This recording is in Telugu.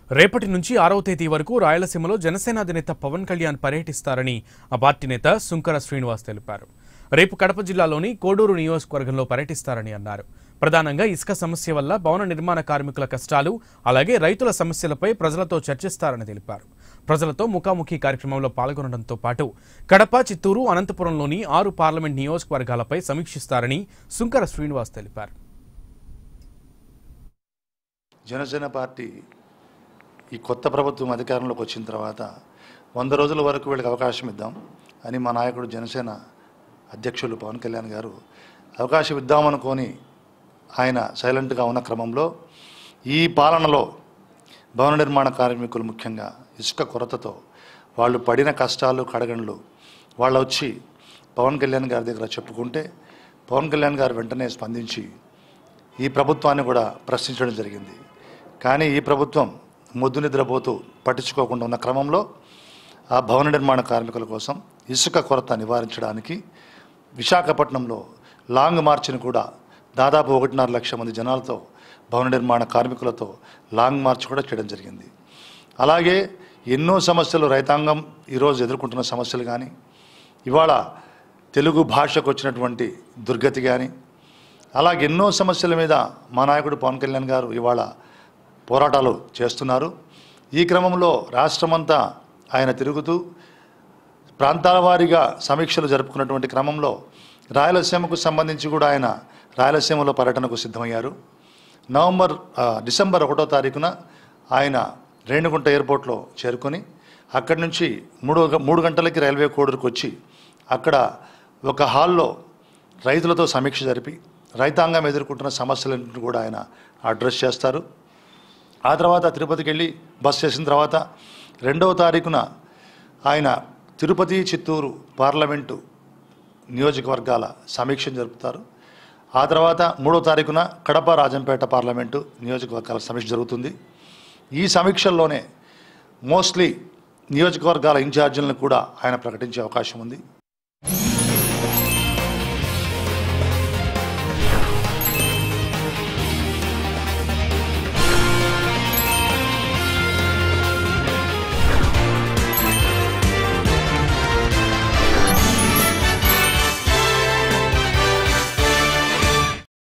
రేపటి నుంచి ఆరవ తేదీ వరకు రాయలసీమలో జనసేన అధినేత పవన్ కళ్యాణ్ పర్యటిస్తారని ఆ పార్టీ నేత సుంకర శ్రీనివాస్ తెలిపారు రేపు కడప జిల్లాలోని కోడూరు నియోజకవర్గంలో పర్యటిస్తారని అన్నారు ప్రధానంగా ఇసుక సమస్య వల్ల భవన నిర్మాణ కార్మికుల కష్టాలు అలాగే రైతుల సమస్యలపై ప్రజలతో చర్చిస్తారని తెలిపారు ప్రజలతో ముఖాముఖి కార్యక్రమంలో పాల్గొనడంతో పాటు కడప చిత్తూరు అనంతపురంలోని ఆరు పార్లమెంట్ నియోజకవర్గాలపై సమీక్షిస్తారని సుంకర శ్రీనివాస్ తెలిపారు జనసేన పార్టీ ఈ కొత్త ప్రభుత్వం అధికారంలోకి వచ్చిన తర్వాత వంద రోజుల వరకు వీళ్ళకి అవకాశం ఇద్దాం అని మా నాయకుడు జనసేన అధ్యక్షులు పవన్ కళ్యాణ్ గారు అవకాశం ఇద్దామనుకొని ఆయన సైలెంట్గా ఉన్న క్రమంలో ఈ పాలనలో భవన నిర్మాణ కార్మికులు ముఖ్యంగా ఇసుక కొరతతో వాళ్ళు పడిన కష్టాలు కడగండ్లు వాళ్ళు వచ్చి పవన్ కళ్యాణ్ గారి దగ్గర చెప్పుకుంటే పవన్ కళ్యాణ్ గారు వెంటనే స్పందించి ఈ ప్రభుత్వాన్ని కూడా ప్రశ్నించడం జరిగింది కానీ ఈ ప్రభుత్వం ముద్దు నిద్రపోతూ పట్టించుకోకుండా ఉన్న క్రమంలో ఆ భవన నిర్మాణ కార్మికుల కోసం ఇసుక కొరత నివారించడానికి విశాఖపట్నంలో లాంగ్ మార్చ్ని కూడా దాదాపు ఒకటిన్నర లక్ష మంది జనాలతో భవన నిర్మాణ కార్మికులతో లాంగ్ మార్చ్ కూడా చేయడం జరిగింది అలాగే ఎన్నో సమస్యలు రైతాంగం ఈరోజు ఎదుర్కొంటున్న సమస్యలు కానీ ఇవాళ తెలుగు భాషకు వచ్చినటువంటి దుర్గతి కానీ అలాగే ఎన్నో సమస్యల మీద మా నాయకుడు పవన్ కళ్యాణ్ గారు ఇవాళ పోరాటాలు చేస్తున్నారు ఈ క్రమంలో రాష్ట్రమంతా ఆయన తిరుగుతూ ప్రాంతాల వారీగా సమీక్షలు జరుపుకున్నటువంటి క్రమంలో రాయలసీమకు సంబంధించి కూడా ఆయన రాయలసీమలో పర్యటనకు సిద్ధమయ్యారు నవంబర్ ఆ, డిసెంబర్ ఒకటో తారీఖున ఆయన రేణిగుంట ఎయిర్పోర్ట్లో చేరుకొని అక్కడి నుంచి మూడు మూడు గంటలకి రైల్వే కోడూరుకు వచ్చి అక్కడ ఒక హాల్లో రైతులతో సమీక్ష జరిపి రైతాంగం ఎదుర్కొంటున్న సమస్యలన్నింటినీ కూడా ఆయన అడ్రస్ చేస్తారు ఆ తర్వాత తిరుపతికి వెళ్ళి బస్ చేసిన తర్వాత రెండవ తారీఖున ఆయన తిరుపతి చిత్తూరు పార్లమెంటు నియోజకవర్గాల సమీక్ష జరుపుతారు ఆ తర్వాత మూడో తారీఖున కడప రాజంపేట పార్లమెంటు నియోజకవర్గాల సమీక్ష జరుగుతుంది ఈ సమీక్షల్లోనే మోస్ట్లీ నియోజకవర్గాల ఇన్ఛార్జీలను కూడా ఆయన ప్రకటించే అవకాశం ఉంది